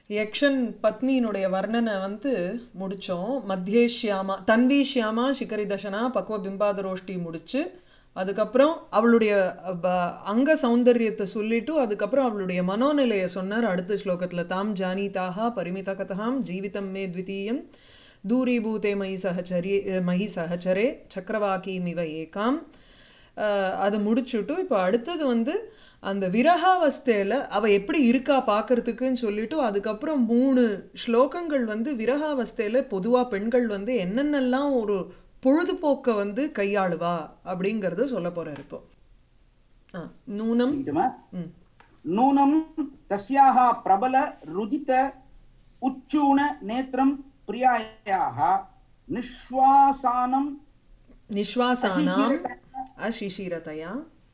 யக்ஷன் பத்னியினுடைய வர்ணனை வந்து முடித்தோம் மத்தியே ஷியாமா தன்வி ஷியாமா சிகரி தசனா பக்வ பிம்பாதரோஷ்டி முடிச்சு அதுக்கப்புறம் அவளுடைய ப- அங்க சௌந்தரியத்தை சொல்லிட்டு அதுக்கப்புறம் அவளுடைய மனோநிலையை சொன்னார் அடுத்த ஸ்லோகத்தில் தாம் ஜானீதாக பரிமிதகதாம் ஜீவிதம் மே த்விதீயம் தூரீபூதே மயி சகச்சரி மயி சகச்சரே சக்கரவாக்கீமிவ ஏகாம் அஹ், அது முடிச்சுட்டு இப்போ அடுத்தது வந்து அந்த விரகாவஸ்தையில் அவ எப்படி இருக்கா பார்க்கறதுக்குன்னு சொல்லிட்டு அதுக்கப்புறம் மூணு ஸ்லோகங்கள் வந்து விரகாவஸ்தையில் பொதுவாக பெண்கள் வந்து என்னென்னலாம் ஒரு பொழுதுபோக்கை வந்து கையாளுவா அப்படிங்கிறத சொல்ல போறார் இப்போ ஆ, நூனம் किन्तुमा ம் नूनं तस्याः प्रबल रुदित उच्चूण नेत्रं प्रियायाः निःश्वासानं நிஸ்வாசானாம் அசிஷிரதையா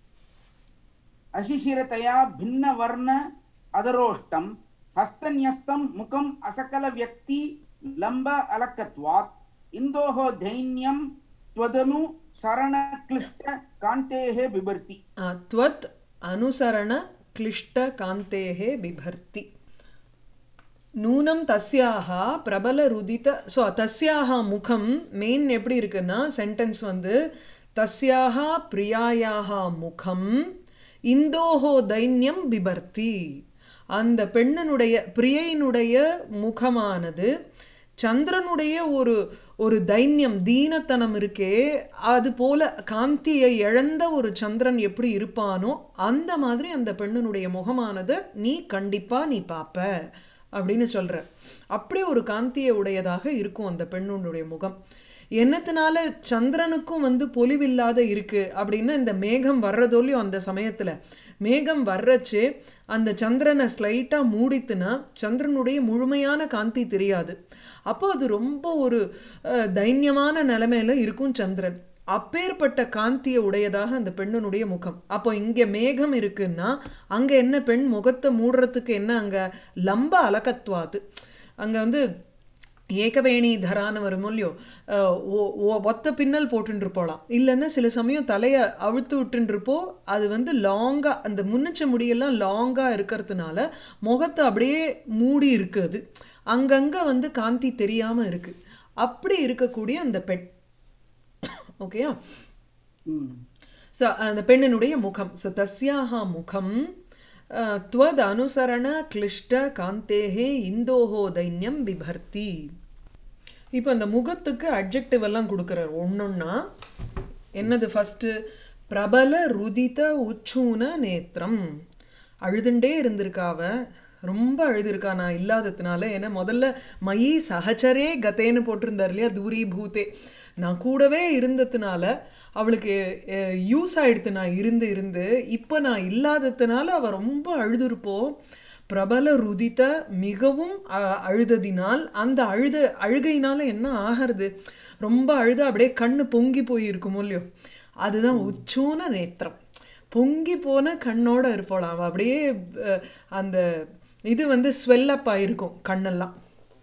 अशिशिरतया भिन्नवर्ण अधरोष्टं हस्तन्यस्तं मुखम् असकलव्यक्ति लम्ब अलकत्वात् इन्दोः दैन्यं त्वदनु सरणक्लिष्ट कान्तेः बिभर्ति ஆ, त्वत् அனுசரண கிளிஷ்ட காந்தேஹே பிபர்த்தி நூனம் தஸ்யாக பிரபல ருதித ஸோ தஸ்யாக முகம் மெயின் எப்படி இருக்குன்னா சென்டென்ஸ் வந்து தஸ்யாக பிரியாயாக முகம் இந்தோஹோ தைன்யம் பிபர்த்தி அந்த பெண்ணனுடைய பிரியையினுடைய முகமானது சந்திரனுடைய ஒரு ஒரு தைன்யம் தீனத்தனம் இருக்கே அது போல காந்தியை இழந்த ஒரு சந்திரன் எப்படி இருப்பானோ அந்த மாதிரி அந்த பெண்ணனுடைய முகமானது நீ கண்டிப்பா நீ பார்ப்ப அப்படின்னு சொல்ற அப்படி ஒரு காந்தியை உடையதாக இருக்கும் அந்த பெண்ணுடைய முகம் என்னத்தினால சந்திரனுக்கும் வந்து பொலிவில்லாத இருக்கு அப்படின்னா இந்த மேகம் வர்றதோலையும் அந்த சமயத்துல மேகம் வர்றச்சே அந்த சந்திரனை ஸ்லைட்டாக மூடித்துனா சந்திரனுடைய முழுமையான காந்தி தெரியாது அப்போ அது ரொம்ப ஒரு அஹ், தைன்யமான நிலைமையில இருக்கும் சந்திரன் அப்பேற்பட்ட காந்தியை உடையதாக அந்த பெண்ணனுடைய முகம் அப்போ இங்கே மேகம் இருக்குன்னா அங்கே என்ன பெண் முகத்தை மூடுறதுக்கு என்ன அங்கே லம்ப அலக்கத்வாது அங்கே வந்து ஏகவேணி தரான்னு வரும் இல்லையோ அஹ் ஒ- ஒ- ஒத்த பின்னல் போட்டுட்டு போகலாம் இல்லைன்னா சில சமயம் தலையை அழுத்து விட்டுருப்போ அது வந்து லாங்காக அந்த முன்னச்ச முடியெல்லாம் லாங்காக இருக்கிறதுனால முகத்தை அப்படியே மூடி இருக்குது அங்கங்கே வந்து காந்தி தெரியாமல் இருக்கு அப்படி இருக்கக்கூடிய அந்த பெண் ஓகேயா ஸோ அந்த பெண்ணினுடைய முகம் ஸோ தஸ்யாக முகம் அஹ், त्वद् அனுசரண கிளிஷ்ட காந்தேஹே இந்தோஹோ தைன்யம் பிபர்த்தி இப்போ அந்த முகத்துக்கு அட்ஜெக்டிவ் எல்லாம் கொடுக்குறார் ஒன்னொன்னா என்னது ஃபஸ்ட்டு பிரபல ருதித உச்சூன நேத்திரம் அழுதுண்டே இருந்திருக்காவ ரொம்ப அழுதுருக்கா நான் இல்லாததுனால ஏன்னா முதல்ல மயி சஹச்சரே கதேன்னு போட்டிருந்தார் இல்லையா தூரி பூதே நான் கூடவே இருந்ததுனால அவளுக்கு யூஸ் ஆயிடுத்து நான் இருந்து இருந்து இப்போ நான் இல்லாததுனால அவள் ரொம்ப அழுதுருப்போ பிரபல ருதித மிகவும் அ- அழுததினால் அந்த அழுத அழுகையினால என்ன ஆகிறது ரொம்ப அழுத அப்படியே கண்ணு பொங்கி போயிருக்குமோ இல்லையோ அதுதான் உச்சூன நேத்திரம் பொங்கி போன கண்ணோட இருப்போலாம் அவ அப்படியே அஹ், அந்த இது வந்து ஸ்வெல்லப் ஆயிருக்கும் கண்ணெல்லாம்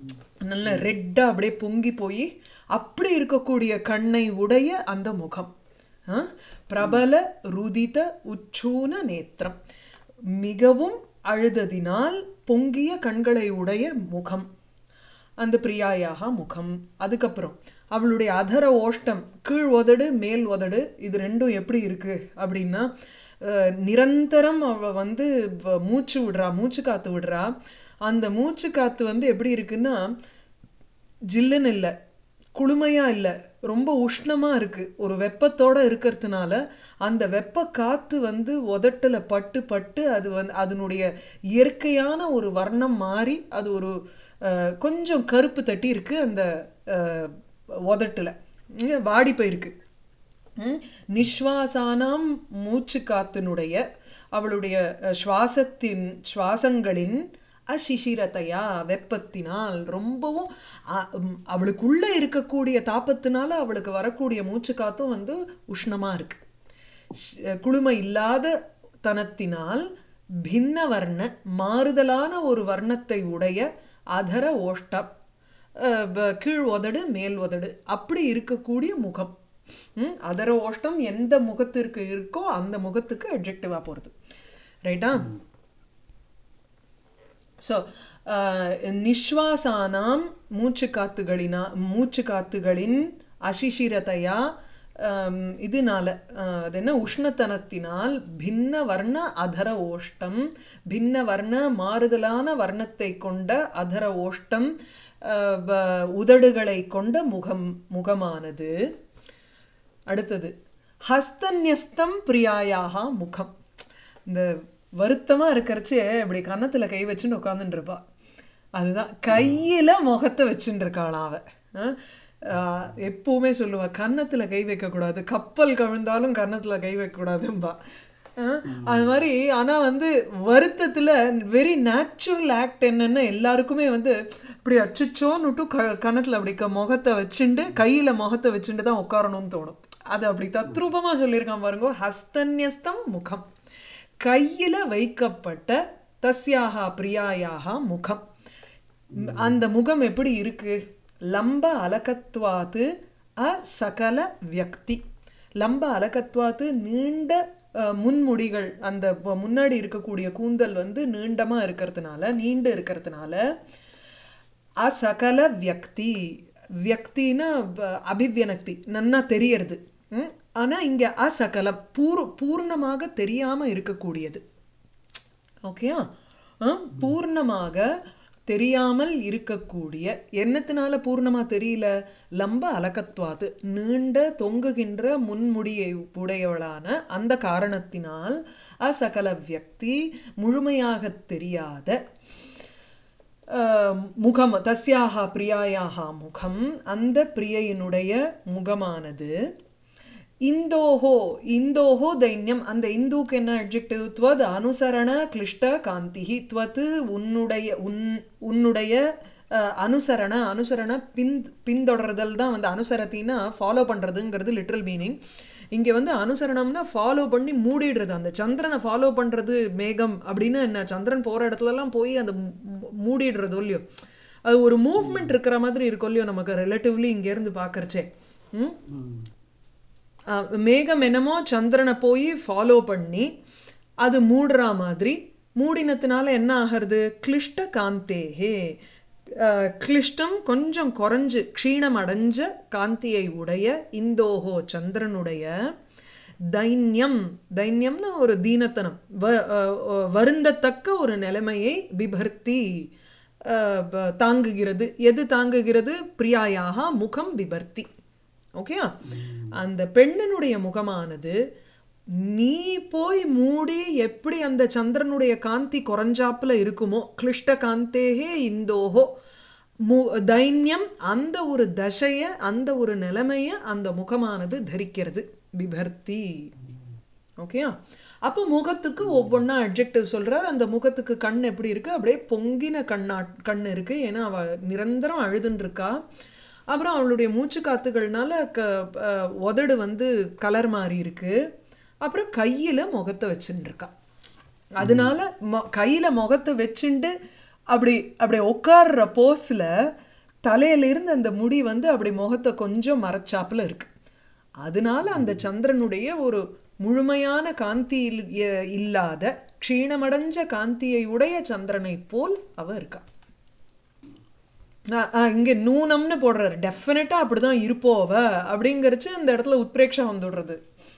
நல்ல ரெட்டாக அப்படியே பொங்கி போய் அப்படி இருக்கக்கூடிய கண்ணை உடைய அந்த முகம் ஆ? பிரபல ருதித உச்சூன நேத்திரம் மிகவும் அழுததினால் பொங்கிய கண்களை உடைய முகம் அந்த பிரியாயாக முகம் அதுக்கப்புறம் அவளுடைய அதர ஓஷ்டம் கீழ் உதடு மேல் உதடு இது ரெண்டும் எப்படி இருக்கு அப்படின்னா அஹ், நிரந்தரம் அவ வந்து வ- மூச்சு விடுறா மூச்சு காத்து விடுறா அந்த மூச்சு காத்து வந்து எப்படி இருக்குன்னா ஜில்லுன்னு இல்லை குளுமையாக இல்லை ரொம்ப உஷ்ணமாக இருக்குது ஒரு வெப்பத்தோட இருக்கிறதுனால அந்த வெப்ப காற்று வந்து உதட்டில் பட்டு பட்டு அது வந்து அதனுடைய இயற்கையான ஒரு வர்ணம் மாறி அது ஒரு அஹ், கொஞ்சம் கருப்பு தட்டி இருக்குது அந்த அஹ், உதட்டுல இங்க வாடி போயிருக்கு ம், நிஸ்வாசானாம் மூச்சு காத்தினுடைய அவளுடைய அஹ், சுவாசத்தின் சுவாசங்களின் அசிசிரதையா வெப்பத்தினால் ரொம்பவும் அ- ம், அவளுக்குள்ள இருக்கக்கூடிய தாபத்தினால அவளுக்கு வரக்கூடிய மூச்சு காத்தும் வந்து உஷ்ணமா இருக்கு ஷ்- குளுமை இல்லாத தனத்தினால் பின்ன வர்ண மாறுதலான ஒரு வர்ணத்தை உடைய அதர ஓஷ்டம் அஹ், வ- கீழ் உதடு மேல் உதடு அப்படி இருக்கக்கூடிய முகம் ம், அதர ஓஷ்டம் எந்த முகத்திற்கு இருக்கோ அந்த முகத்துக்கு அட்ஜெக்டிவாக போகிறது ரைட்டா ஸோ அஹ், நிஸ்வாசானாம் மூச்சு காத்துகளினா மூச்சு காத்துகளின் அசிஷிரதையா ஆம், இதனால அஹ், அது என்ன உஷ்ணத்தனத்தினால் பின்ன வர்ண அதர ஓஷ்டம் பின்ன வர்ண மாறுதலான வர்ணத்தை கொண்ட அதர ஓஷ்டம் அஹ், வ- உதடுகளை கொண்ட முகம் முகமானது அடுத்தது ஹஸ்தன்யஸ்தம் பிரியாயாக முகம் இந்த வருத்தமாக இருக்கிறச்சே இப்படி கன்னத்தில் கை வச்சுன்னு உட்காந்துட்டு இருப்பா அதுதான் கையில் முகத்தை வச்சுட்டு இருக்காளாம் அவ அஹ், ஆஹ், எப்பவுமே சொல்லுவா கன்னத்தில் கை வைக்கக்கூடாது கப்பல் கவிழ்ந்தாலும் கன்னத்தில் கை வைக்கக்கூடாதும்பா அஹ், அது மாதிரி ஆனால் வந்து வருத்தத்தில் வெரி நேச்சுரல் ஆக்ட் என்னன்னு எல்லாருக்குமே வந்து இப்படி அச்சுச்சோன்னுட்டு க கன்னத்தில் அப்படி க முகத்தை வச்சுண்டு கையில் முகத்தை வச்சுட்டு தான் உட்காரணும்னு தோணும் அது அப்படி தத்ரூபமாக சொல்லியிருக்கான் பாருங்க ஹஸ்தன்யஸ்தம் முகம் கையில் வைக்கப்பட்ட தஸ்யாக பிரியாயாக முகம் அந்த முகம் எப்படி இருக்கு லம்ப அலகத்வாத்து அசகல வியக்தி லம்ப அலகத்வாத்து நீண்ட அஹ், முன்முடிகள் அந்த ப- முன்னாடி இருக்கக்கூடிய கூந்தல் வந்து நீண்டமா இருக்கிறதுனால நீண்டு இருக்கிறதுனால அசகல வியக்தி வியக்தினா ப- அபிவியனக்தி நன்னா தெரியறது ம்? ஆனா இங்க அசகலம் பூர் பூர்ணமாக தெரியாம இருக்கக்கூடியது ஓகேயா ஆ, பூர்ணமாக தெரியாமல் இருக்கக்கூடிய என்னத்தினால பூர்ணமா தெரியல லம்ப அலக்கத்வாது நீண்ட தொங்குகின்ற முன்முடியை உடையவளான அந்த காரணத்தினால் அசகல வியக்தி முழுமையாக தெரியாத அஹ், முகம் தஸ்யாக பிரியாயாக முகம் அந்த பிரியையினுடைய முகமானது இந்தோஹோ இந்தோஹோ தைன்யம் அந்த இந்துக்கு என்ன அட்ஜெக்டிவ் துவத் அனுசரண கிளிஷ்ட காந்திஹி துவத்து உன்னுடைய உன் உன்னுடைய அஹ், அனுசரண அனுசரண பின் பின்தொடர்தல் தான் வந்து அனுசரத்தின்னா ஃபாலோ பண்ணுறதுங்கிறது லிட்ரல் மீனிங் இங்கே வந்து அனுசரணம்னா ஃபாலோ பண்ணி மூடிடுறது அந்த சந்திரனை ஃபாலோ பண்ணுறது மேகம் அப்படின்னு என்ன சந்திரன் போகிற இடத்துலலாம் போய் அந்த மூ- மூ- மூடிடுறதோ இல்லையோ அது ஒரு மூவ்மெண்ட் இருக்கிற மாதிரி இருக்கும் இல்லையோ நமக்கு ரிலேட்டிவ்லி இங்கேருந்து பார்க்கறச்சே ம் அஹ் மேகம் என்னமோ சந்திரனை போய் ஃபாலோ பண்ணி அது மூடுற மாதிரி மூடினத்தினால என்ன ஆகிறது கிளிஷ்ட காந்தேஹே அஹ் கிளிஷ்டம் கொஞ்சம் குறைஞ்சு க்ஷீணம் அடைஞ்ச காந்தியை உடைய இந்தோஹோ சந்திரனுடைய தைன்யம் தைன்யம்னா ஒரு தீனத்தனம் வ அஹ் அஹ் வருந்தத்தக்க ஒரு நிலைமையை பிபர்த்தி அஹ் ப- தாங்குகிறது எது தாங்குகிறது பிரியாயாக முகம் பிபர்த்தி ஓகேயா அந்த பெண்ணினுடைய முகமானது நீ போய் மூடி எப்படி அந்த சந்திரனுடைய காந்தி குறைஞ்சாப்புல இருக்குமோ கிளிஷ்ட காந்தேகே இந்தோஹோ மு தைன்யம் அந்த ஒரு தசைய அந்த ஒரு நிலைமைய அந்த முகமானது தரிக்கிறது பிபர்த்தி ஓகேயா அப்போ முகத்துக்கு ஒவ்வொன்றா அட்ஜெக்டிவ் சொல்றார் அந்த முகத்துக்கு கண் எப்படி இருக்கு அப்படியே பொங்கின கண்ணா கண் இருக்கு ஏன்னா அவ நிரந்தரம் அழுதுன்னு இருக்கா அப்புறம் அவளுடைய மூச்சு காத்துகள்னால க அஹ், உதடு வந்து கலர் மாறி இருக்கு அப்புறம் கையில முகத்தை வச்சுட்டு இருக்கா அதனால மொ கையில முகத்தை வச்சுண்டு அப்படி அப்படி உட்கார்ற போஸ்ல தலையிலிருந்து அந்த முடி வந்து அப்படி முகத்தை கொஞ்சம் மறைச்சாப்புல இருக்கு அதனால அந்த சந்திரனுடைய ஒரு முழுமையான காந்தி இல்- எ- இல்லாத க்ஷீணமடைஞ்ச காந்தியை உடைய சந்திரனை போல் அவ இருக்கா ஆ- ஆ, இங்க நூனம்னு போடுறாரு டெஃபினட்டா அப்படிதான் இருப்போ அவ அப்படிங்கறச்சு அந்த இடத்துல உத்பிரேக்ஷா வந்துடுறது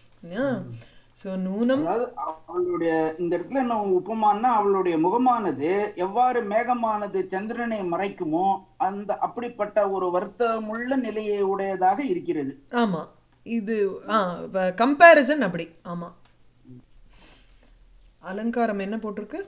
ஸோ நூனம் அதாவது அவளுடைய இந்த இடத்துல என்ன உப்பமானா அவளுடைய முகமானது எவ்வாறு மேகமானது சந்திரனை மறைக்குமோ அந்த அப்படிப்பட்ட ஒரு வருத்தமுள்ள நிலையை உடையதாக இருக்கிறது ஆமா இது ஆ கம்பேரிசன் அப்படி ஆமா அலங்காரம் என்ன போட்டிருக்கு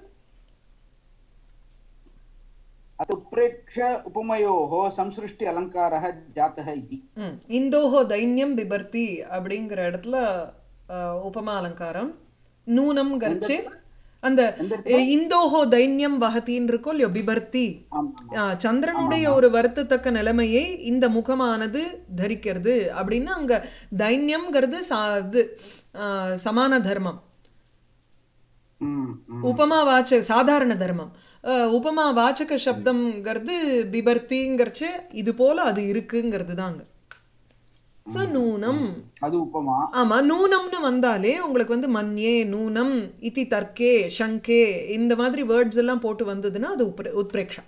அது உத்பிரேக்ஷ உபமயோஹோ சம்சிருஷ்டி அலங்காரः ஜாத்தः இதி ம் இந்தோஹோ தைன்யம் பிபர்த்தி அப்படிங்கிற இடத்துல அஹ், உபமா அலங்காரம் நூனம் கரிச்சு அந்த இந்தோஹோ தைன்யம் வகத்தின்னு இருக்கும் இல்லையோ பிபர்த்தி ஆமா ஆ, சந்திரனுடைய ஒரு வருத்தத்தக்க நிலைமையை இந்த முகமானது தரிக்கிறது அப்படின்னா அங்க தைன்யம்ங்கிறது சா இது ஆ, சமான தர்மம் ம் ம் உபமா வாச்ச சாதாரண தர்மம் ஆ, உபமா வாச்சக சப்தம்ங்கிறது பிபர்த்திங்கிறச்சு இது போல அது இருக்குங்கிறது தாங்க ஸோ நூனம் அது உப்பமா ஆமா நூனம்னு வந்தாலே உங்களுக்கு வந்து மன்யே நூனம் இதி தர்க்கே ஷங்கே இந்த மாதிரி வேர்ட்ஸ் எல்லாம் போட்டு வந்ததுன்னா அது உப்ர உத்பிரேக்ஷா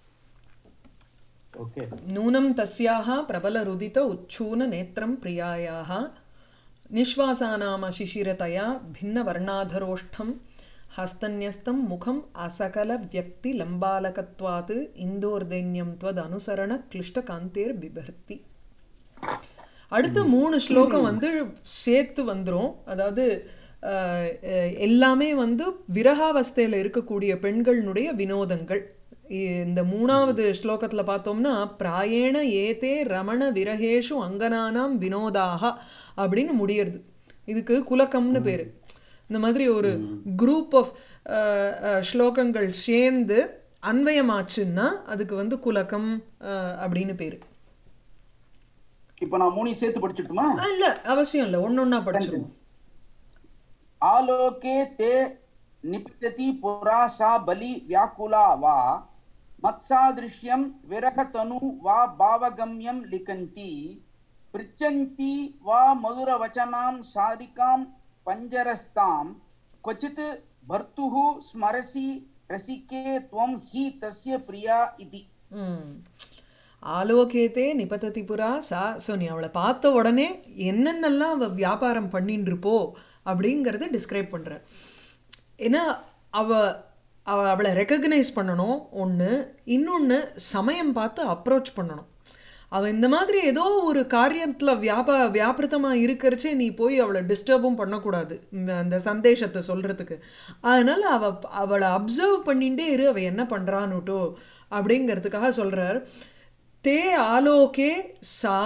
ஓகே नूनं तस्याः प्रबलरुदित उच्छूननेत्रं प्रियायाः निःश्वासानामशिशिरतया भिन्नवर्णाधरोष्ठं हस्तन्यस्तं मुखम् असकलव्यक्तिलम्बालकत्वात् इन्दोर्दैन्यं त्वदनुसरणक्लिष्टकान्तेर्बिभर्ति அடுத்த மூணு ஸ்லோகம் வந்து சேர்த்து வந்துரும் அதாவது அஹ், அஹ், எல்லாமே வந்து விரகாவஸ்தையில் இருக்கக்கூடிய பெண்களுடைய வினோதங்கள் இ- இந்த மூணாவது ஸ்லோகத்துல பார்த்தோம்னா பிராயேண ஏதே ரமண விரகேஷு அங்கனானாம் வினோதாக அப்படின்னு முடியறது இதுக்கு குலக்கம்னு பேரு இந்த மாதிரி ஒரு குரூப் ஆஃப் ஸ்லோகங்கள் சேர்ந்து அன்வயமாச்சுன்னா அதுக்கு வந்து குலக்கம் அஹ், அப்படின்னு பேரு இப்ப நான் மூணையும் சேர்த்து படிச்சுட்டுமா ஆ, இல்ல அவசியம் இல்ல ஒன்னொன்னா படிச்சிருவோம் आलोके ते निपतति पुरा सा बलि व्याकुला वा मत्सादृश्यं विरहतनु वा भावगम्यं लिखन्ति पृच्छन्ति वा मधुरवचनां सारिकां पञ्जरस्तां क्वचित् भर्तुः स्मरसि रसिके त्वं हि तस्य प्रिया इति ம். ஆலோகேதே நிபததி புரா சா ஸோ நீ அவளை பார்த்த உடனே என்னென்னலாம் அவ வியாபாரம் பண்ணின்னு இருப்போ அப்படிங்கிறத டிஸ்கிரைப் பண்ற ஏன்னா அவ அவ அவளை ரெக்கக்னைஸ் பண்ணணும் ஒன்று இன்னொன்று சமயம் பார்த்து அப்ரோச் பண்ணணும் அவள் இந்த மாதிரி ஏதோ ஒரு காரியத்தில் வியாபா வியாபிருத்தமாக இருக்கிறச்சே நீ போய் அவளை டிஸ்டர்பும் பண்ணக்கூடாது ம், அந்த சந்தேஷத்தை சொல்கிறதுக்கு அதனால் அவ அவளை அப்சர்வ் பண்ணிகிட்டே இரு அவள் என்ன பண்ணுறான்னுட்டோ அப்படிங்கிறதுக்காக சொல்கிறார் தே ஆலோகே சா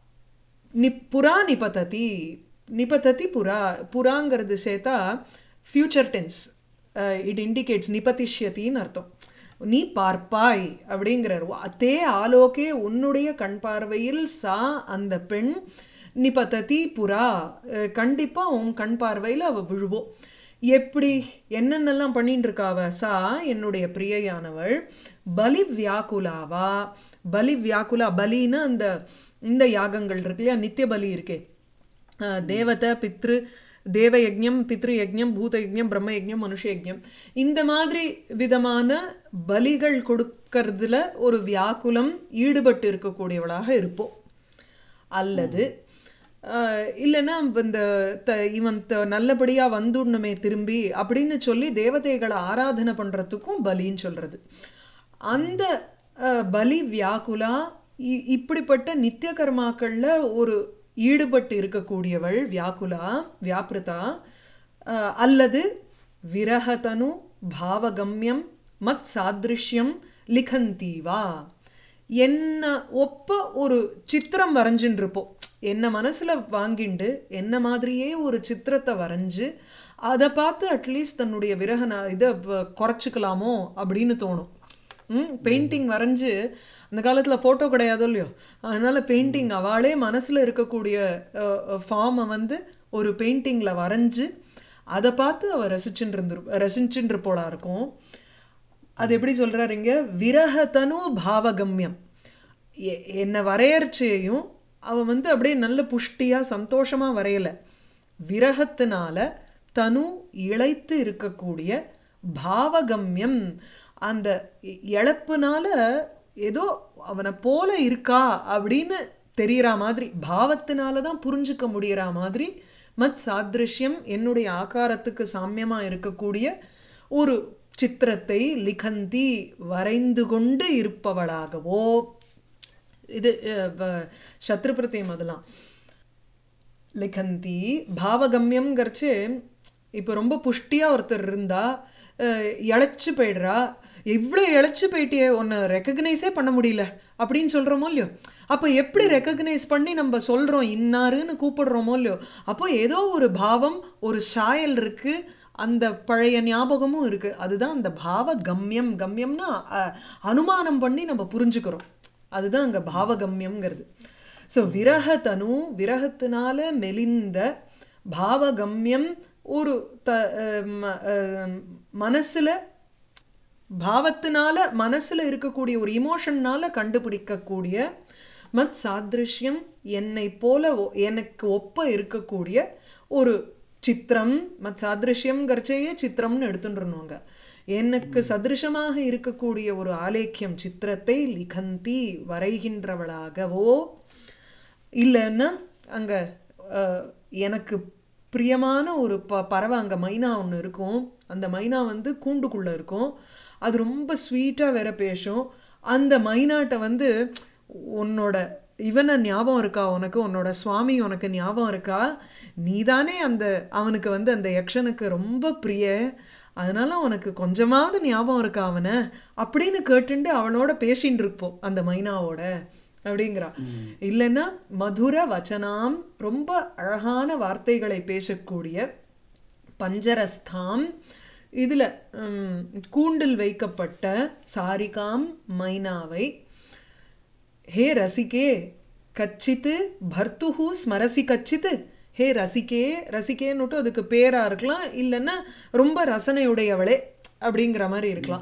நி புரா நிபததி நிபததி புரா புறாங்கிறது சேர்த்தா ஃப்யூச்சர் டென்ஸ் இட் இண்டிகேட்ஸ் நிபதிஷ்யத்தின்னு அர்த்தம் நீ பார்ப்பாய் அப்படிங்கிறார் தே ஆலோகே உன்னுடைய கண் பார்வையில் சா அந்த பெண் நிபததி புரா அஹ், கண்டிப்பா உன் கண் பார்வையில் அவ விழுவோம் எப்படி என்னென்னலாம் பண்ணிட்டு இருக்கா அவ சா என்னுடைய பிரியையானவள் பலி வியாக்குலாவா பலி வியாக்குலா பலின்னா அந்த இந்த யாகங்கள் இருக்கு இல்லையா நித்திய பலி இருக்கே அஹ், தேவதை பித்ரு தேவ யஜ்ஞம் பித்ரு யஜ்ஞம் பூத யஜ்ஞம் பிரம்ம யஜ்ஞம் மனுஷ யஜ்ஞம் இந்த மாதிரி விதமான பலிகள் கொடுக்கறதுல ஒரு வியாக்குலம் ஈடுபட்டு இருக்கக்கூடியவளாக இருப்போம் அல்லது அஹ், இல்லைன்னா இந்த த இவன் த நல்லபடியாக வந்துடணுமே திரும்பி அப்படின்னு சொல்லி தேவதைகளை ஆராதனை பண்ணுறதுக்கும் பலின்னு சொல்கிறது அந்த அஹ், பலி வியாக்குலா இ- இப்படிப்பட்ட நித்திய கர்மாக்களில் ஒரு ஈடுபட்டு இருக்கக்கூடியவள் வியாக்குலா வியாபிருதா அஹ், அல்லது விரகதனு பாவகம்யம் மத் சாதிருஷ்யம் லிகந்தீவா என்ன ஒப்ப ஒரு சித்திரம் வரைஞ்சுன்னு இருப்போம் என்ன மனசுல வாங்கிண்டு என்ன மாதிரியே ஒரு சித்திரத்தை வரைஞ்சு அதை பார்த்து அட்லீஸ்ட் தன்னுடைய விரகன இதை வ- குறைச்சிக்கலாமோ அப்படின்னு தோணும் ம் பெயிண்டிங் வரைஞ்சு அந்த காலத்தில் ஃபோட்டோ கிடையாதோ இல்லையோ அதனால பெயிண்டிங் அவளே மனசில் இருக்கக்கூடிய ஃபார்மை வந்து ஒரு பெயிண்டிங்கில் வரைஞ்சு அதை பார்த்து அவள் ரசிச்சுட்டு இருந்துரு ரசிச்சுட்டு இருப்போளா இருக்கும் அது எப்படி சொல்றாரு இங்க விரகதனு பாவகம்யம் எ- என்னை வரையறச்சையும் அவன் வந்து அப்படியே நல்ல புஷ்டியா சந்தோஷமா வரையல விரகத்தினால தனு இழைத்து இருக்கக்கூடிய பாவகம்யம் அந்த இ- இழப்புனால ஏதோ அவனை போல இருக்கா அப்படின்னு தெரியற மாதிரி பாவத்தினால தான் புரிஞ்சுக்க முடியற மாதிரி மத் சாதிருஷ்யம் என்னுடைய ஆகாரத்துக்கு சாமியமா இருக்கக்கூடிய ஒரு சித்திரத்தை லிகந்தி வரைந்து கொண்டு இருப்பவளாகவோ இது அஹ், வ- சத்ருபிரத்தியம் அதெல்லாம் லிகந்தி பாவகம்யம்ங்கிறச்சு இப்போ ரொம்ப புஷ்டியாக ஒருத்தர் இருந்தா அஹ், இளைச்சு போயிடுறா இவ்வளோ இளைச்சு போயிட்டியே உன்னை ரெக்கக்னைஸே பண்ண முடியல அப்படின்னு சொல்கிறோமோ இல்லையோ அப்போ எப்படி ரெக்கக்னைஸ் பண்ணி நம்ம சொல்கிறோம் இன்னாருன்னு கூப்பிடுறோமோ இல்லையோ அப்போ ஏதோ ஒரு பாவம் ஒரு சாயல் இருக்குது அந்த பழைய ஞாபகமும் இருக்குது அதுதான் அந்த பாவ கம்யம் கம்யம்னா அஹ், அனுமானம் பண்ணி நம்ம புரிஞ்சுக்கிறோம் அதுதான் அங்கே பாவகம்யம்ங்கிறது ஸோ விரகதனு விரகத்தினால மெலிந்த பாவகம்யம் ஒரு த அஹ் ம- அஹ் மனசுல பாவத்தினால மனசுல இருக்கக்கூடிய ஒரு இமோஷன்னால கண்டுபிடிக்கக்கூடிய மத் சாதிருஷ்யம் என்னை போல ஒ- எனக்கு ஒப்ப இருக்கக்கூடிய ஒரு சித்திரம் மத் சாதிருஷ்யம்ங்கிறச்சேயே சித்திரம்னு எடுத்துட்டுருணுங்க எனக்கு சதிருஷமாக இருக்கக்கூடிய ஒரு ஆலேக்கியம் சித்திரத்தை லிகந்தி வரைகின்றவளாகவோ இல்லைன்னா அங்கே எனக்கு பிரியமான ஒரு ப பறவை அங்கே மைனா ஒன்று இருக்கும் அந்த மைனா வந்து கூண்டுக்குள்ளே இருக்கும் அது ரொம்ப ஸ்வீட்டாக வேற பேசும் அந்த மைனாட்டை வந்து உன்னோட இவனை ஞாபகம் இருக்கா உனக்கு உன்னோட சுவாமி உனக்கு ஞாபகம் இருக்கா நீதானே அந்த அவனுக்கு வந்து அந்த யக்ஷனுக்கு ரொம்ப பிரிய அதனால உனக்கு கொஞ்சமாவது ஞாபகம் இருக்கா அவனை அப்படின்னு கேட்டுண்டு அவனோட பேசின்னு இருப்போம் அந்த மைனாவோட அப்படிங்கிறா இல்லைன்னா மதுர வச்சனாம் ரொம்ப அழகான வார்த்தைகளை பேசக்கூடிய பஞ்சரஸ்தாம் இதில் கூண்டில் வைக்கப்பட்ட சாரிகாம் மைனாவை ஹே ரசிகே கச்சித்து பர்த்துஹு ஸ்மரசி கச்சித்து ஹே ரசிகே ரசிகேன்னுட்டு அதுக்கு பேரா இருக்கலாம் இல்லைன்னா ரொம்ப ரசனையுடையவளே அப்படிங்கிற மாதிரி இருக்கலாம்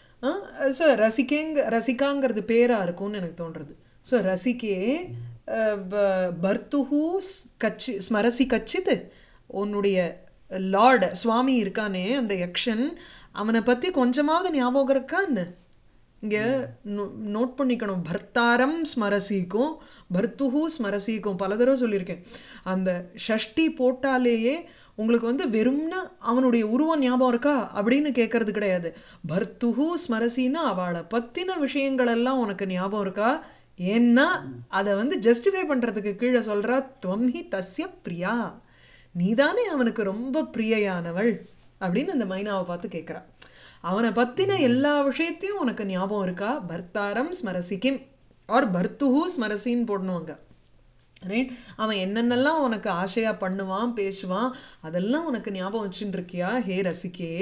ஸோ ரசிகேங்க ரசிகாங்கிறது பேரா இருக்கும்னு எனக்கு தோன்றுறது ஸோ ரசிகே அஹ், ப- பர்த்துஹு ஸ்- கச்சி ஸ்மரசி கச்சித்து உன்னுடைய லார்டு சுவாமி இருக்கானே அந்த யக்ஷன் அவனை பற்றி கொஞ்சமாவது ஞாபகம் இருக்கான்னு இங்கே நோட் பண்ணிக்கணும் பர்த்தாரம் ஸ்மரசிக்கும் பர்த்துஹு ஸ்மரசிக்கும் பல தடவை சொல்லியிருக்கேன் அந்த ஷஷ்டி போட்டாலேயே உங்களுக்கு வந்து வெறும்னா அவனுடைய உருவம் ஞாபகம் இருக்கா அப்படின்னு கேட்கறது கிடையாது பர்த்துஹு ஸ்மரசின்னா அவளை பற்றின விஷயங்கள் எல்லாம் உனக்கு ஞாபகம் இருக்கா ஏன்னா அதை வந்து ஜஸ்டிஃபை பண்ணுறதுக்கு கீழே சொல்கிறா துவம்ஹி தஸ்ய பிரியா நீதானே அவனுக்கு ரொம்ப பிரியையானவள் அப்படின்னு அந்த மைனாவை பார்த்து கேட்குறா அவனை பற்றின எல்லா விஷயத்தையும் உனக்கு ஞாபகம் இருக்கா பர்த்தாரம் ஸ்மரசிக்கிம் ஆர் பர்த்துஹு ஸ்மரசின்னு போடணுங்க ரைட் அவன் என்னென்னலாம் உனக்கு ஆசையாக பண்ணுவான் பேசுவான் அதெல்லாம் உனக்கு ஞாபகம் வச்சுட்டு இருக்கியா ஹே ரசிகே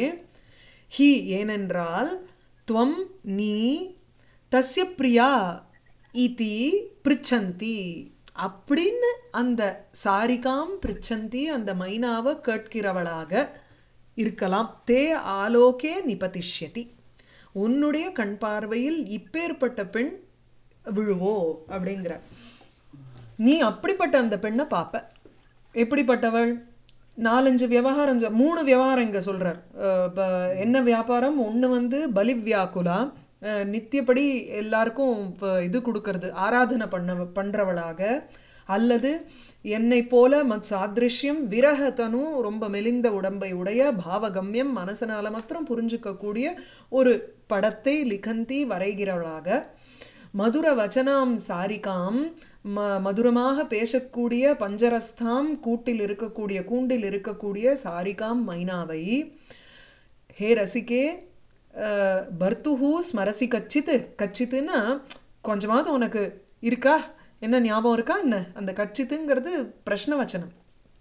ஹி ஏனென்றால் துவம் நீ தஸ்ய பிரியா இதி பிரிச்சந்தி அப்படின்னு அந்த சாரிகாம் பிரிச்சந்தி அந்த மைனாவை கேட்கிறவளாக இருக்கலாம் தே ஆலோகே நிபதிஷ்யதி உன்னுடைய கண் பார்வையில் இப்பேற்பட்ட பெண் விழுவோ அப்படிங்கிற நீ அப்படிப்பட்ட அந்த பெண்ணை பார்ப்ப எப்படிப்பட்டவள் நாலஞ்சு விவகாரம் சொ- மூணு விவகாரம் இங்கே சொல்கிறார் என்ன வியாபாரம் ஒன்று வந்து பலி வியாக்குலா அஹ், நித்தியப்படி எல்லாருக்கும் இப்போ இது கொடுக்கறது ஆராதனை பண்ண பண்ணுறவளாக அல்லது என்னை போல மத் சாதிருஷ்யம் விரகத்தனு ரொம்ப மெலிந்த உடம்பை உடைய பாவகம்யம் மனசனால மாத்திரம் புரிஞ்சுக்கக்கூடிய ஒரு படத்தை லிகந்தி வரைகிறவளாக மதுர வச்சனாம் சாரிகாம் ம மதுரமாக பேசக்கூடிய பஞ்சரஸ்தாம் கூட்டில் இருக்கக்கூடிய கூண்டில் இருக்கக்கூடிய சாரிகாம் மைனாவை ஹே ரசிகே அஹ், பர்த்துஹு ஸ்மரசி கச்சித்து கச்சித்துன்னா கொஞ்சமாவது உனக்கு இருக்கா என்ன ஞாபகம் இருக்கா என்ன அந்த கச்சித்துங்கிறது பிரஷ்ன வச்சனம்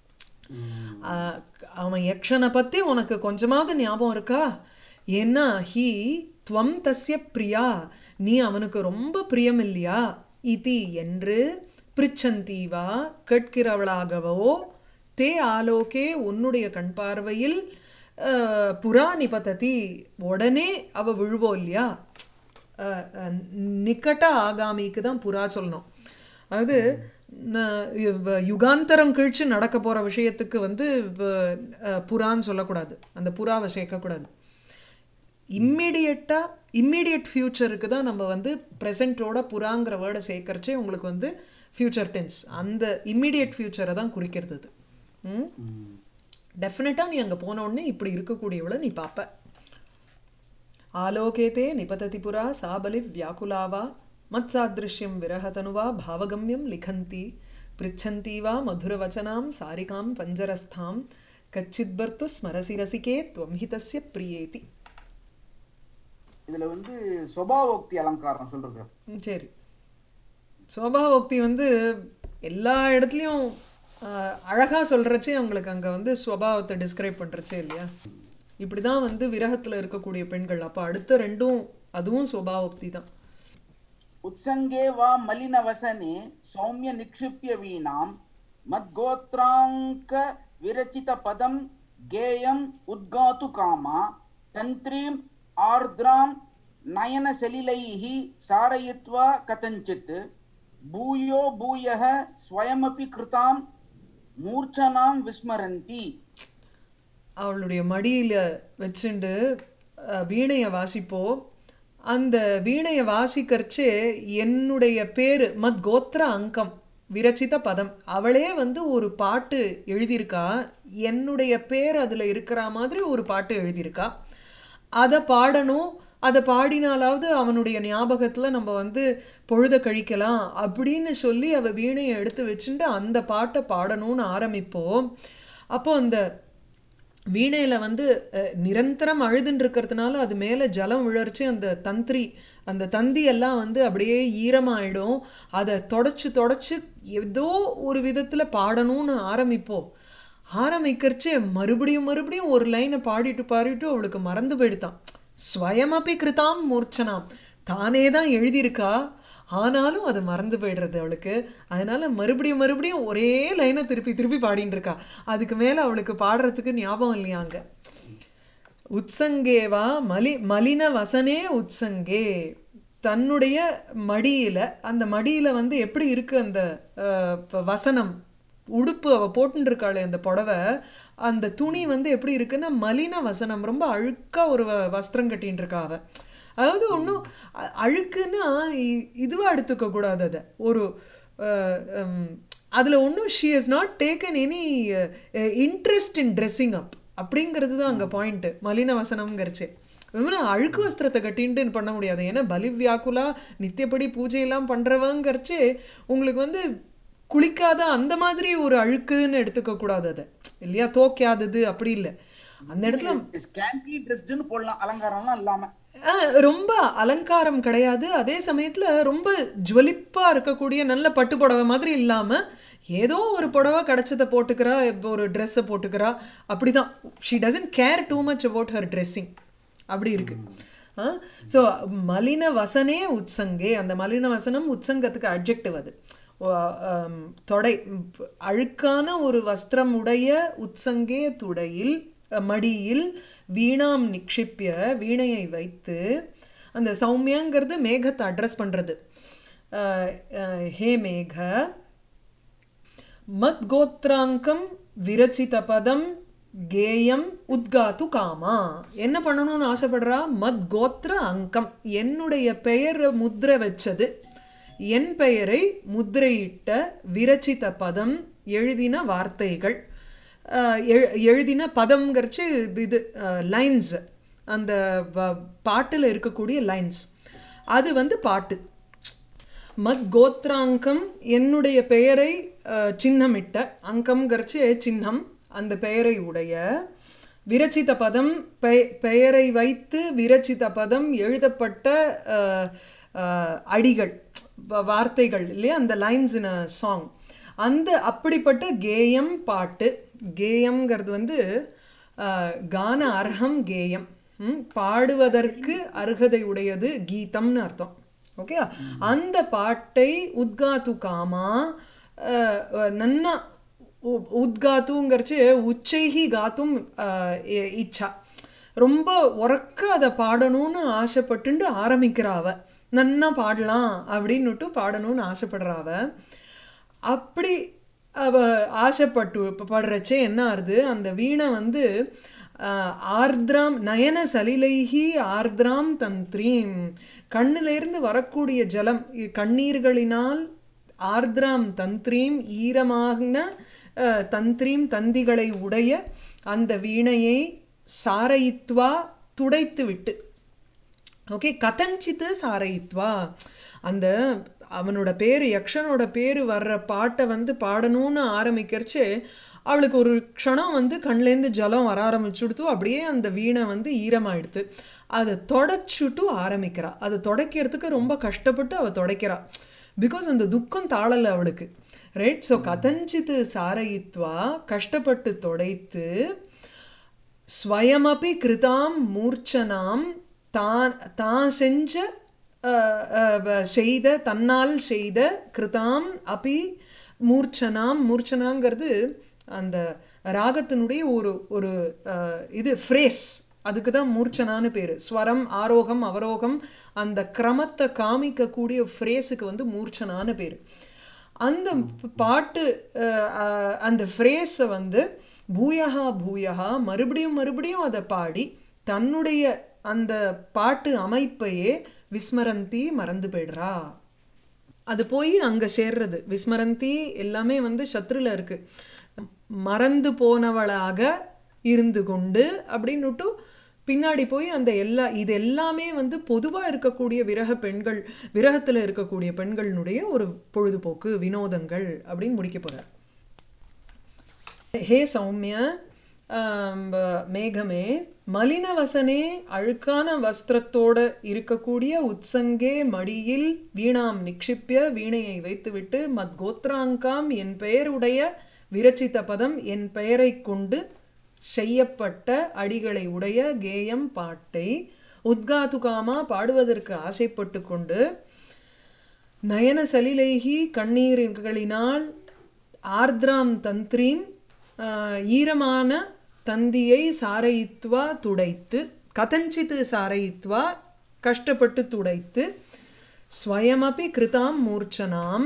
ஆஹ் அவன் யக்ஷனை பற்றி உனக்கு கொஞ்சமாவது ஞாபகம் இருக்கா ஏன்னா ஹி துவம் தஸ்ய பிரியா நீ அவனுக்கு ரொம்ப பிரியம் இல்லையா இதி என்று பிரிச்சந்தீவா கேட்கிறவளாகவோ தே ஆலோகே உன்னுடைய கண் பார்வையில் ஆஹ், புறா நிபததி உடனே அவ விழுவோ இல்லையா அஹ், அஹ், நிக்கட்ட ஆகாமிக்கு தான் புறா சொல்லணும் அதாவது ந- இவ்- யுகாந்தரம் கழிச்சு நடக்க போகிற விஷயத்துக்கு வந்து வ- அஹ், புறான்னு சொல்லக்கூடாது அந்த புறாவை சேர்க்கக்கூடாது இம்மிடியட்டாக இம்மிடியட் ஃப்யூச்சருக்கு தான் நம்ம வந்து ப்ரெசண்ட்டோட புறாங்கிற வேர்டை சேர்க்கறச்சே உங்களுக்கு வந்து ஃப்யூச்சர் டென்ஸ் அந்த இம்மிடியட் ஃப்யூச்சரை தான் குறிக்கிறது அது ம் டெஃபினட்டாக நீ அங்கே போன உடனே இப்படி இருக்கக்கூடியவளை நீ பார்ப்ப ஆலோகேதே நிபததி புரா சாபலி வியாக்குலாவா மத்சாதிருஷ்யம் விரகதனுவா பாவகம்யம் லிகந்தி பிரிச்சந்தி வா மதுரவச்சனாம் சாரிகாம் பஞ்சரஸ்தாம் கச்சித்பர்த்து ஸ்மரசி ரசிகே துவம்ஹிதஸ்ய பிரியேதி இதுல வந்து சுபாவோக்தி அலங்காரம் சொல்றது ம், சரி சோபாவோக்தி வந்து எல்லா இடத்துலையும் அழகாக சொல்கிறச்சே உங்களுக்கு அங்கே வந்து ஸ்வபாவத்தை டிஸ்கிரைப் பண்ணுறச்சே இல்லையா இப்படி தான் வந்து விரகத்தில் இருக்கக்கூடிய பெண்கள் அப்போ அடுத்த ரெண்டும் அதுவும் ஸ்வபாவோக்தி தான் उत्सङ्गे वा मलिनवसने सौम्य निक्षिप्य वीणां मद्गोत्राङ्क विरचितपदं गेयम् उद्गातु कामा तन्त्रीम् आर्द्रां नयनसलिलैः सारयित्वा कथञ्चित् பூயோ பூயः ஸ்வயமபி கிருதாம் மூர்ச்சனாம் விஸ்மரந்தி அவளுடைய மடியில வச்சுண்டு அஹ், வீணையை வாசிப்போம் அந்த வீணையை வாசிக்கறச்சே என்னுடைய பேரு மத் கோத்திர அங்கம் விரச்சித பதம் அவளே வந்து ஒரு பாட்டு எழுதியிருக்கா என்னுடைய பேர் அதில் இருக்கிற மாதிரி ஒரு பாட்டு எழுதியிருக்கா அதை பாடணும் அதை பாடினாலாவது அவனுடைய ஞாபகத்தில் நம்ம வந்து பொழுத கழிக்கலாம் அப்படின்னு சொல்லி அவ வீணையை எடுத்து வச்சுட்டு அந்த பாட்டை பாடணும்னு ஆரம்பிப்போம் அப்போ அந்த வீணையில் வந்து அஹ், நிரந்தரம் அழுதுன்னு இருக்கிறதுனால அது மேலே ஜலம் விழர்ச்சி அந்த தந்திரி அந்த தந்தி எல்லாம் வந்து அப்படியே ஈரமாயிடும் அதை தொடச்சு தொடச்சு ஏதோ ஒரு விதத்தில் பாடணும்னு ஆரம்பிப்போம் ஆரம்பிக்கிறச்சே மறுபடியும் மறுபடியும் ஒரு லைனை பாடிட்டு பாடிட்டு அவளுக்கு மறந்து போயிடுதான் ஸ்வயமபி கிருதாம் மூர்ச்சனாம் தானே தான் எழுதியிருக்கா ஆனாலும் அது மறந்து போயிடுறது அவளுக்கு அதனால மறுபடியும் மறுபடியும் ஒரே லைனை திருப்பி திருப்பி பாடிட்டு இருக்கா அதுக்கு மேலே அவளுக்கு பாடுறதுக்கு ஞாபகம் இல்லையா அங்க உத்சங்கேவா மலி மலின வசனே உத்சங்கே தன்னுடைய மடியில அந்த மடியில வந்து எப்படி இருக்கு அந்த அஹ், ப- வசனம் உடுப்பு அவ போட்டுட்டு இருக்காளே அந்த புடவை அந்த துணி வந்து எப்படி இருக்குன்னா மலின வசனம் ரொம்ப அழுக்கா ஒரு வ- வஸ்திரம் கட்டின்னு இருக்கா அவ அதாவது ஒன்றும் அழுக்குன்னா இ- இதுவா எடுத்துக்க கூடாது அதை ஒரு அஹ், உம், அதுல ஒன்றும் she has not taken any interest in dressing up அப்படிங்கிறது தான் அங்கே பாயிண்ட்டு மலின வசனம்ங்கிறச்சு இவனும் அழுக்கு வஸ்திரத்தை கட்டின்ட்டு பண்ண முடியாது ஏன்னா பலி வியாக்குலா நித்தியப்படி பூஜையெல்லாம் பண்ணுறவங்கிறச்சு உங்களுக்கு வந்து குளிக்காத அந்த மாதிரி ஒரு அழுக்குன்னு எடுத்துக்க கூடாது அதை இல்லையா தோக்காதது அப்படி இல்லை அந்த இடத்துல ஸ்கேண்ட்லி ட்ரெஸ்டுன்னு போடலாம் அலங்காரம்லாம் இல்லாம ஆ, ரொம்ப அலங்காரம் கிடையாது அதே சமயத்துல ரொம்ப ஜுவலிப்பா இருக்கக்கூடிய நல்ல பட்டு புடவை மாதிரி இல்லாம ஏதோ ஒரு புடவை கிடைச்சதை போட்டுக்கிறா இப்போ ஒரு ட்ரெஸ்ஸை போட்டுக்கிறா அப்படிதான் she doesn't care too much about her dressing அப்படி இருக்கு ஸோ மலின வசனே உத்சங்கே அந்த மலின வசனம் உத்சங்கத்துக்கு அட்ஜெக்டிவ் அது ஓ, ஆம், தொடை ம், அழுக்கான ஒரு வஸ்திரம் உடைய உத்சங்கே துடையில் அஹ், மடியில் வீணாம் நிக்ஷிப்பிய வீணையை வைத்து அந்த சௌமியாங்கிறது மேகத்தை அட்ரஸ் பண்ணுறது ஹே மேக மத்கோத்ராங்கம் விரச்சித பதம் கேயம் உத்காத்து காமா என்ன பண்ணணும்னு ஆசைப்படுறா மத்கோத்ர அங்கம் என்னுடைய பெயர் முத்திரை வச்சது என் பெயரை முத்திரையிட்ட விரச்சித பதம் எழுதின வார்த்தைகள் அஹ், எழு- எழுதின பதம்ங்கிறச்சு இது லைன்ஸ் அந்த பாட்டில் இருக்கக்கூடிய லைன்ஸ் அது வந்து பாட்டு மத் கோத்ராங்கம் என்னுடைய பெயரை அஹ், சின்னமிட்ட அங்கம்ங்கிறச்சு சின்னம் அந்த பெயரை உடைய விரச்சித பதம் பெ- பெயரை வைத்து விரச்சித பதம் எழுதப்பட்ட அஹ், அஹ், அடிகள் வ- வார்த்தைகள் இல்லையா அந்த லைன்ஸ் இன் அ சாங் அந்த அப்படிப்பட்ட கேயம் பாட்டு கேயம்ங்கிறது வந்து அஹ், கான அர்ஹம் கேயம் ம், பாடுவதற்கு அருகதை உடையது கீதம்னு அர்த்தம் ஓகே அந்த பாட்டை உத்காத்து காமா அஹ், அஹ், நன்னா உ- உத்காத்துங்கிறச்சு உச்சைகி காத்தும் அஹ், இ- இச்சா ரொம்ப உறக்க அதை பாடணும்னு ஆசைப்பட்டுண்டு ஆரம்பிக்கிறா அவ நன்னா பாடலாம் அப்படின்னுட்டு பாடணும்னு ஆசைப்படுறா அவ அப்படி அவ ஆசைப்பட்டு இப்ப படுறச்சே என்ன ஆறுது அந்த வீணை வந்து ஆஹ், ஆர்திராம் நயன சலிலைஹி ஆர்திராம் தந்த்ரீம் கண்ணிலிருந்து வரக்கூடிய ஜலம் இ- கண்ணீர்களினால் ஆர்திராம் தந்த்ரீம் ஈரமான அஹ், தந்த்ரீம் தந்திகளை உடைய அந்த வீணையை சாரயித்வா துடைத்து விட்டு ஓகே கதஞ்சித்து சாரயித்வா அந்த அவனோட பேர் யக்ஷனோட பேர் வர்ற பாட்டை வந்து பாடணும்னு ஆரம்பிக்கிறச்சு அவளுக்கு ஒரு க்ஷணம் வந்து கண்லேருந்து ஜலம் வர ஆரம்பிச்சுடுத்து அப்படியே அந்த வீணை வந்து ஈரமாயிடுத்து அதை தொடச்சுட்டு ஆரம்பிக்கிறா அதை தொடக்கிறதுக்கு ரொம்ப கஷ்டப்பட்டு அவள் தொடக்கிறா பிகாஸ் அந்த துக்கம் தாழலை அவளுக்கு ரைட் ஸோ கதஞ்சித்து சாரயித்வா கஷ்டப்பட்டு தொடைத்து ஸ்வயமபி கிருதாம் மூர்ச்சனாம் தான் தான் செஞ்ச அஹ், அஹ், வ- செய்த தன்னால் செய்த கிருதாம் அபி மூர்ச்சனாம் மூர்ச்சனாங்கிறது அந்த ராகத்தினுடைய ஒரு ஒரு அஹ், இது ஃப்ரேஸ் அதுக்கு தான் மூர்ச்சனான்னு பேர் ஸ்வரம் ஆரோகம் அவரோகம் அந்த கிரமத்தை காமிக்கக்கூடிய ஃப்ரேஸுக்கு வந்து மூர்ச்சனான்னு பேர் அந்த பாட்டு அஹ், அஹ், அந்த ஃப்ரேஸை வந்து பூயஹா பூயஹா மறுபடியும் மறுபடியும் அதை பாடி தன்னுடைய அந்த பாட்டு அமைப்பையே விஸ்மரந்தி மறந்து போயிடுறா அது போய் அங்கே சேர்றது விஸ்மரந்தி எல்லாமே வந்து சத்ருல இருக்கு மறந்து போனவளாக இருந்து கொண்டு அப்படின்னுட்டு பின்னாடி போய் அந்த எல்லா இது எல்லாமே வந்து பொதுவாக இருக்கக்கூடிய விரக பெண்கள் விரகத்தில் இருக்கக்கூடிய பெண்களினுடைய ஒரு பொழுதுபோக்கு வினோதங்கள் அப்படின்னு முடிக்க போகிறார் ஹே சௌமிய ஆம், ப- மேகமே மலினவசனே அழுக்கான வஸ்திரத்தோட இருக்கக்கூடிய உத்சங்கே மடியில் வீணாம் நிக்ஷிப்பிய வீணையை வைத்துவிட்டு மத் கோத்ராங்காம் என் பெயருடைய விரச்சித பதம் என் பெயரைக் கொண்டு செய்யப்பட்ட அடிகளை உடைய கேயம் பாட்டை உத்காதுகாமா பாடுவதற்கு ஆசைப்பட்டு கொண்டு நயன சலிலைகி கண்ணீர்களினால் ஆர்திராம் தந்திரீம் ஆஹ், ஈரமான தந்தியை சாரயித்வா துடைத்து கதஞ்சித்து சாரயித்வா கஷ்டப்பட்டு துடைத்து ஸ்வயமபி கிருதாம் மூர்ச்சனாம்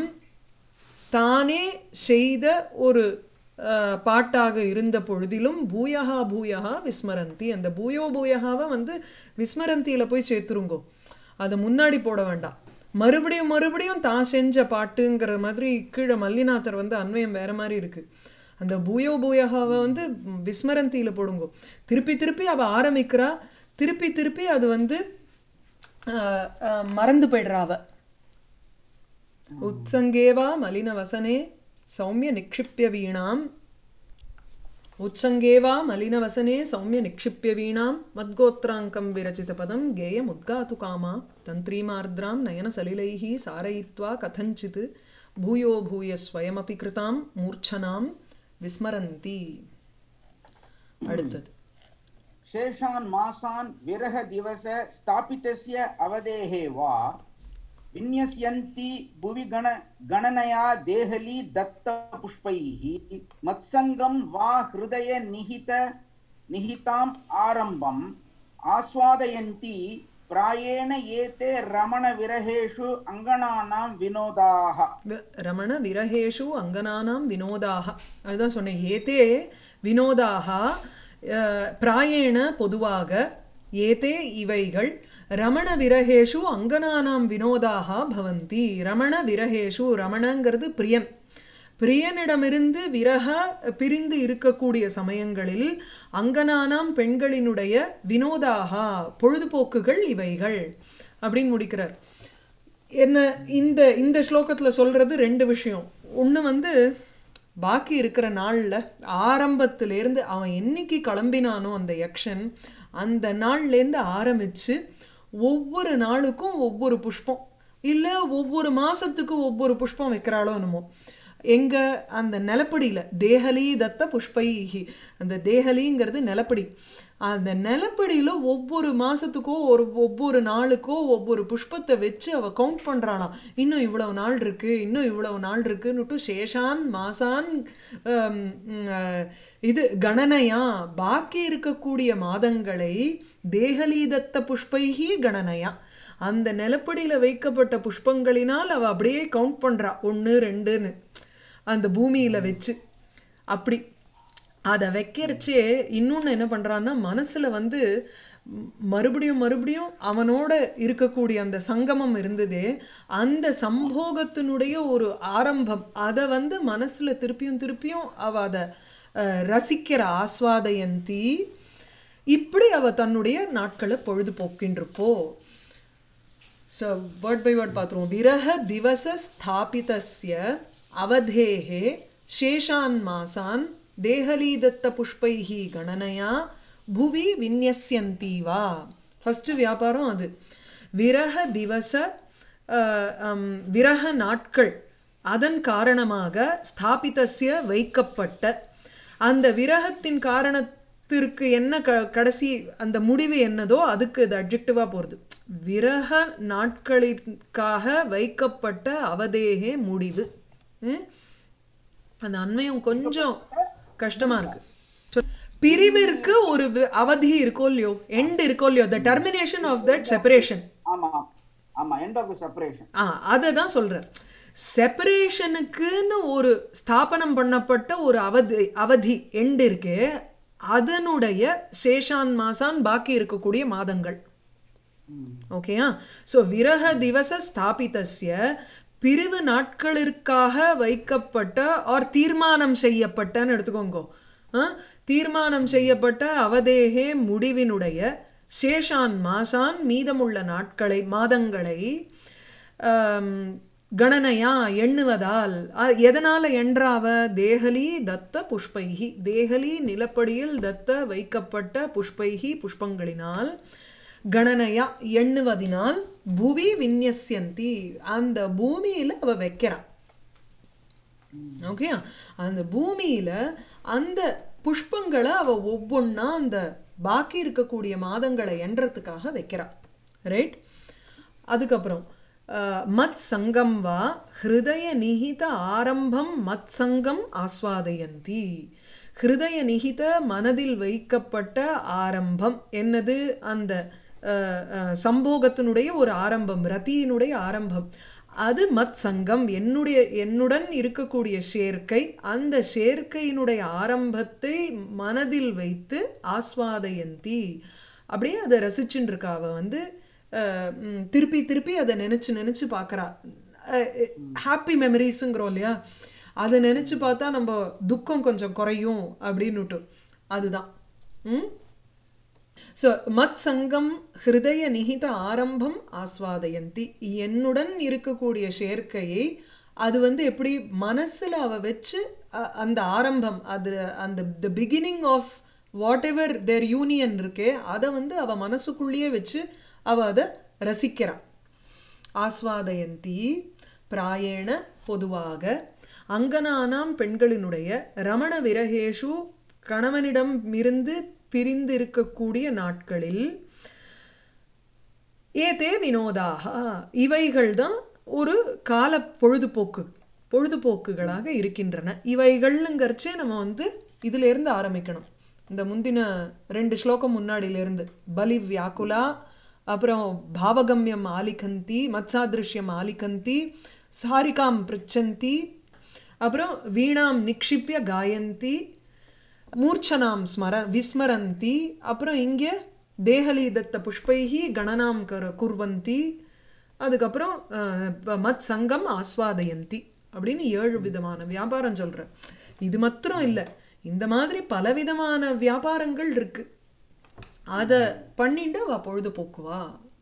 தானே செய்த ஒரு அஹ், பாட்டாக இருந்த பொழுதிலும் பூயஹா பூயஹா விஸ்மரந்தி அந்த பூயோ பூயஹாவை வந்து விஸ்மரந்தியில் போய் சேர்த்துருங்கோ அதை முன்னாடி போட வேண்டாம் மறுபடியும் மறுபடியும் தான் செஞ்ச பாட்டுங்கிற மாதிரி கீழே மல்லிநாதர் வந்து அன்வயம் வேற மாதிரி இருக்கு அந்த பூயோ பூயஹாவை வந்து விஸ்மரந்தியில் போடுங்கோ திருப்பி திருப்பி அவள் ஆரம்பிக்கிறா திருப்பி திருப்பி அது வந்து அஹ், அஹ், மறந்து போயிடுறா அவ उत्सङ्गेवा मलिनवसने सौम्य निक्षिप्य वीणाम् उत्सङ्गेवा मलिनवसने सौम्य निक्षिप्य वीणां मद्गोत्राङ्कं विरचितपदं गेयमुद्गातु कामा तन्त्रीमार्द्रां नयनसलिलैः सारयित्वा कथञ्चित् भूयो भूय स्वयमपि कृतां मूर्च्छनां विस्मरन्ति அடுத்தது शेषान् मासान् विरह दिवस स्थापितस्य अवधेः वा विन्यस्यन्ति भुवि गण गणनया देहली दत्तपुष्पैः मत्सङ्गं वा हृदय निहित निहिताम् आरम्भम् आस्वादयन्ति प्रायेण एते रमणविरहेषु अङ्गणानां विनोदाः வி- ரமண விரகேஷு அங்கனானாம் வினோதாக அதுதான் சொன்னேன் ஏதே வினோதாக அஹ், பிராயேண பொதுவாக ஏதே இவைகள் ரமண விரகேஷு அங்கனானாம் வினோதாக பவந்தி ரமண விரகேஷு ரமணங்கிறது பிரியன் பிரியனிடமிருந்து விரக பிரிந்து இருக்கக்கூடிய சமயங்களில் அங்கனானாம் பெண்களினுடைய வினோதாக பொழுதுபோக்குகள் இவைகள் அப்படின்னு முடிக்கிறார் என்ன இந்த இந்த ஸ்லோகத்தில் சொல்கிறது ரெண்டு விஷயம் ஒன்று வந்து பாக்கி இருக்கிற நாளில் ஆரம்பத்திலேருந்து அவன் என்னைக்கு கிளம்பினானோ அந்த யக்ஷன் அந்த நாள்லேருந்து ஆரம்பித்து ஒவ்வொரு நாளுக்கும் ஒவ்வொரு புஷ்பம் இல்லை ஒவ்வொரு மாதத்துக்கும் ஒவ்வொரு புஷ்பம் வைக்கிறாளோ என்னமோ எங்க அந்த நிலப்படியில் தேஹலி தத்த புஷ்பைஹி அந்த தேஹலிங்கிறது நிலப்படி அந்த நிலப்படியில் ஒவ்வொரு மாதத்துக்கோ ஒரு ஒவ்வொரு நாளுக்கோ ஒவ்வொரு புஷ்பத்தை வச்சு அவள் கவுண்ட் பண்ணுறாளாம் இன்னும் இவ்வளவு நாள் இருக்குது இன்னும் இவ்வளவு நாள் இருக்குன்னுட்டு சேஷான் மாசான் ஹம், அஹ், இது கணனையா பாக்கி இருக்கக்கூடிய மாதங்களை தேஹலி தத்த புஷ்பைஹி கணனையா அந்த நிலப்படியில் வைக்கப்பட்ட புஷ்பங்களினால் அவள் அப்படியே கவுண்ட் பண்ணுறா ஒன்று ரெண்டுன்னு அந்த பூமியில் வச்சு அப்படி அதை வைக்கிறச்சே இன்னொன்று என்ன பண்ணுறான்னா மனசில் வந்து ம், மறுபடியும் மறுபடியும் அவனோட இருக்கக்கூடிய அந்த சங்கமம் இருந்ததே அந்த சம்போகத்தினுடைய ஒரு ஆரம்பம் அதை வந்து மனசில் திருப்பியும் திருப்பியும் அவ அதை அஹ், ரசிக்கிற ஆஸ்வாதயந்தி இப்படி அவ தன்னுடைய நாட்களை பொழுது போக்கின்றிருப்போ ஸோ வேர்ட் பை வேர்ட் பார்த்துருவோம் விரக திவச ஸ்தாபிதஸ்ய அவதேஹே சேஷான் மாசான் தேகலீதத்த புஷ்பைஹி கணனையா புவி விநியஸ்யந்தி வா ஃபஸ்ட்டு வியாபாரம் அது விரக திவச அஹ், ஹம், விரக நாட்கள் அதன் காரணமாக ஸ்தாபிதஸ்ய வைக்கப்பட்ட அந்த விரகத்தின் காரணத்திற்கு என்ன க கடைசி அந்த முடிவு என்னதோ அதுக்கு இது அட்ஜெக்டிவாக போகிறது விரக நாட்களிற்காக வைக்கப்பட்ட அவதேகே முடிவு ம்? அந்த அண்மையும் கொஞ்சம் கஷ்டமாக இருக்கு சொல். பிரிவிற்கு ஒரு வி- அவதி இருக்கோ இல்லையோ எண்ட் இருக்கோ இல்லையோ the termination of that separation ஆமா ஆமா எண்ட் ஆஃப் த செப்பரேஷன் ஆ அதை தான் சொல்கிறார் செப்பரேஷனுக்குன்னு ஒரு ஸ்தாபனம் பண்ணப்பட்ட ஒரு அவதி அவதி எண்ட் இருக்கே அதனுடைய சேஷான் மாசான் பாக்கி இருக்கக்கூடிய மாதங்கள் ஓகேயா ஸோ விரக திவச ஸ்தாபிதஸ்ய பிரிவு நாட்களிற்காக வைக்கப்பட்ட ஆர் தீர்மானம் செய்யப்பட்டன்னு எடுத்துக்கோங்க ஆ? தீர்மானம் செய்யப்பட்ட அவதேகே முடிவினுடைய சேஷான் மாசான் மீதமுள்ள நாட்களை மாதங்களை ஆம், கணனையா எண்ணுவதால் அ- எதனால என்றாவ தேகலி தத்த புஷ்பைகி தேகலி நிலப்படியில் தத்த வைக்கப்பட்ட புஷ்பைகி புஷ்பங்களினால் கணனையா எண்ணுவதினால் புவி விந்யஸ்யந்தி அந்த பூமியில அவ வைக்கிறா ஓகே அந்த பூமியில அந்த புஷ்பங்களை அவ ஒவ்வொன்றா அந்த பாக்கி இருக்கக்கூடிய மாதங்களை எண்றதுக்காக வைக்கிறா ரைட் அதுக்கப்புறம் அஹ், மத் சங்கம் வா ஹிருதய நிகித ஆரம்பம் மத் சங்கம் ஆஸ்வாதயந்தி ஹிருதய நிகித மனதில் வைக்கப்பட்ட ஆரம்பம் என்னது அந்த அஹ், அஹ், சம்போகத்தினுடைய ஒரு ஆரம்பம் ரதியினுடைய ஆரம்பம் அது மத் சங்கம் என்னுடைய என்னுடன் இருக்கக்கூடிய சேர்க்கை அந்த சேர்க்கையினுடைய ஆரம்பத்தை மனதில் வைத்து ஆஸ்வாதயந்தி அப்படியே அதை ரசிச்சுட்டு இருக்கா அவ வந்து அஹ், ம், திருப்பி திருப்பி அதை நினச்சி நினச்சி பார்க்குறா ஹாப்பி மெமரிஸுங்கிறோம் இல்லையா அதை நினச்சி பார்த்தா நம்ம துக்கம் கொஞ்சம் குறையும் அப்படின்னுட்டு அதுதான் ம் ஸோ மத் சங்கம் ஹிருதய நிகித ஆரம்பம் ஆஸ்வாதயந்தி என்னுடன் இருக்கக்கூடிய சேர்க்கையை அது வந்து எப்படி மனசில் அவ வச்சு அ- அந்த ஆரம்பம் அது அந்த the beginning of whatever there union இருக்கே அதை வந்து அவ மனசுக்குள்ளேயே வச்சு அவ அதை ரசிக்கிறான் ஆஸ்வாதயந்தி பிராயேண பொதுவாக அங்கனானாம் பெண்களினுடைய ரமண விரகேஷு கணவனிடம் இருந்து பிரிந்திருக்கக்கூடிய நாட்களில் ஏதே வினோதாக இவைகள் தான் ஒரு கால பொழுதுபோக்கு பொழுதுபோக்குகளாக இருக்கின்றன இவைகள்ங்கிறச்சே நம்ம வந்து இதிலிருந்து ஆரம்பிக்கணும் இந்த முந்தின ரெண்டு ஸ்லோகம் முன்னாடியிலேருந்து பலி வியாக்குலா அப்புறம் பாவகம்யம் ஆலிகந்தி மத்சாதிருஷ்யம் ஆலிகந்தி சாரிகாம் பிரிச்சந்தி அப்புறம் வீணாம் நிக்ஷிப்பிய காயந்தி மூர்ச்சனாம் ஸ்மர விஸ்மரந்தி அப்புறம் இங்கே தேகலி தத்த புஷ்பைஹி கணனாம் கர குர்வந்தி அதுக்கப்புறம் அஹ், ப- மத் சங்கம் ஆஸ்வாதயந்தி அப்படின்னு ஏழு விதமான வியாபாரம் சொல்கிறேன் இது மாத்திரம் இல்லை இந்த மாதிரி பலவிதமான வியாபாரங்கள் இருக்கு அதை பண்ணிட்டு அவ பொழுதுபோக்குவா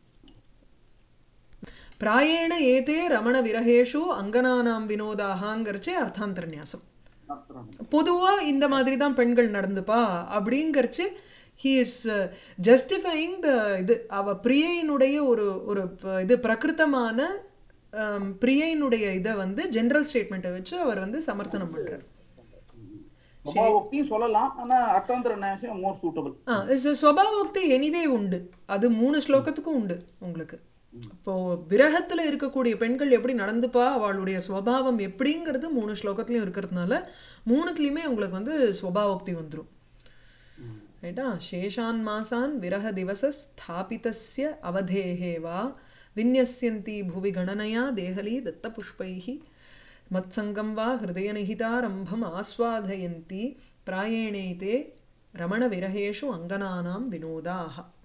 பிராயேண ஏதே ரமண விரகேஷு அங்கனானாம் வினோதாகாங்கிறச்சே அர்த்தாந்தரநியாசம் பொதுவா இந்த மாதிரி தான் பெண்கள் நடந்துப்பா அப்படிங்கறச்சு ஹி இஸ் ஜஸ்டிஃபைங் த இது அவ பிரியையினுடைய ஒரு ஒரு ப- இது பிரகிருத்தமான ஆம், பிரியையினுடைய இதை வந்து ஜெனரல் ஸ்டேட்மெண்ட்டை வச்சு அவர் வந்து சமர்த்தனம் பண்றார் உபயோக்தியும் சொல்லலாம் ஆனா அர்த்தாந்திர நியாயம் மோர் சூட்டபிள் ஆ இது ஸ்வபாவோக்தி எனிவே உண்டு அது மூணு ஸ்லோகத்துக்கும் உண்டு உங்களுக்கு இப்போ விரகத்துல இருக்கக்கூடிய பெண்கள் எப்படி நடந்துப்பா அவளுடைய ஸ்வபாவம் எப்படிங்கிறது மூணு ஸ்லோகத்துலயும் இருக்கிறதுனால மூணுத்துலயுமே உங்களுக்கு வந்து ஸ்வபாவோக்தி வந்துரும் ரைட்டா சேஷான் மாசான் விரக திவச ஸ்தாபிதஸ்ய அவதேஹே வா விநியஸ்யந்தி புவி கணனயா தேகலி தத்தபுஷ்பைः மத்சங்கம் வா ஹிருதயநிகிதாரம்பம் ஆஸ்வாதயந்தி பிராயேணேதே ரமணவிரகேஷு அங்கனானாம் வினோதாः